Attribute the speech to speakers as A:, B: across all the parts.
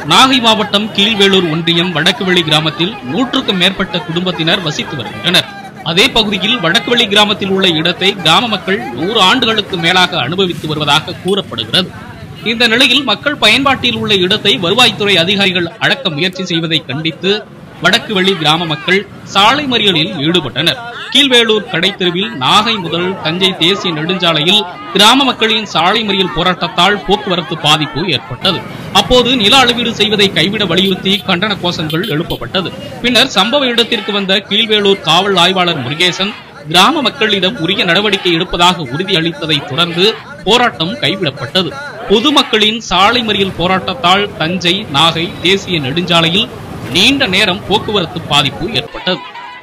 A: நாகை மாவட்டம் கீழ்வேளூர் ஒன்றியம் வடக்குவெளி கிராமத்தில் நூற்றுக்கும் மேற்பட்ட குடும்பத்தினர் வசித்து வருகின்றனர் அதே பகுதியில் வடக்குவெளி கிராமத்தில் உள்ள இடத்தை கிராம மக்கள் நூறு ஆண்டுகளுக்கு மேலாக அனுபவித்து வருவதாக கூறப்படுகிறது இந்த நிலையில் மக்கள் பயன்பாட்டில் உள்ள இடத்தை வருவாய்த்துறை அதிகாரிகள் அடக்க முயற்சி செய்வதை கண்டித்து வடக்கு வெளி கிராம மக்கள் சாலை மறியலில் ஈடுபட்டனர் கீழ்வேளூர் கடைத்தெருவில் நாகை முதல் தஞ்சை தேசிய நெடுஞ்சாலையில் கிராம மக்களின் சாலை மறியல் போராட்டத்தால் போக்குவரத்து பாதிப்பு ஏற்பட்டது அப்போது நில அளவீடு செய்வதை கைவிட வலியுறுத்தி கண்டன கோஷங்கள் எழுப்பப்பட்டது பின்னர் சம்பவ இடத்திற்கு வந்த கீழ்வேளூர் காவல் ஆய்வாளர் முருகேசன் கிராம மக்களிடம் உரிய நடவடிக்கை எடுப்பதாக உறுதியளித்ததை தொடர்ந்து போராட்டம் கைவிடப்பட்டது பொதுமக்களின் சாலை மறியல் போராட்டத்தால் தஞ்சை நாகை தேசிய நெடுஞ்சாலையில் நீண்ட நேரம் போக்குவரத்து பாதிப்பு ஏற்பட்டது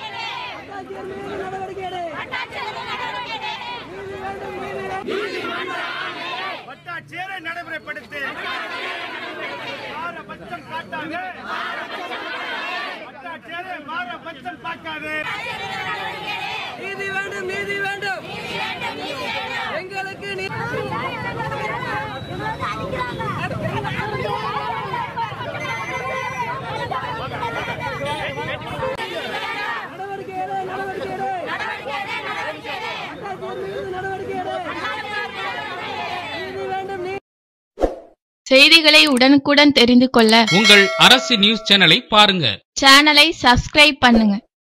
B: வட்டாட்சியரை நடைமுறைப்படுத்து மாறபட்சம் காட்டாது வட்டாட்சியரை மாறபட்சம் பார்க்காது
C: நீதி வேண்டும் நீதி வேண்டும் எங்களுக்கு நீ- நடவடிக்கை எடு, நடவடிக்கை எடு. வட்டாட்சியர் மீது நடவடிக்கை எடு. நீதி வேண்டும் நீ
D: செய்திகளை உடனுக்குடன் தெரிந்து கொள்ள
A: உங்கள் அரசு நியூஸ் சேனலை பாருங்க
D: சேனலை சப்ஸ்கிரைப் பண்ணுங்க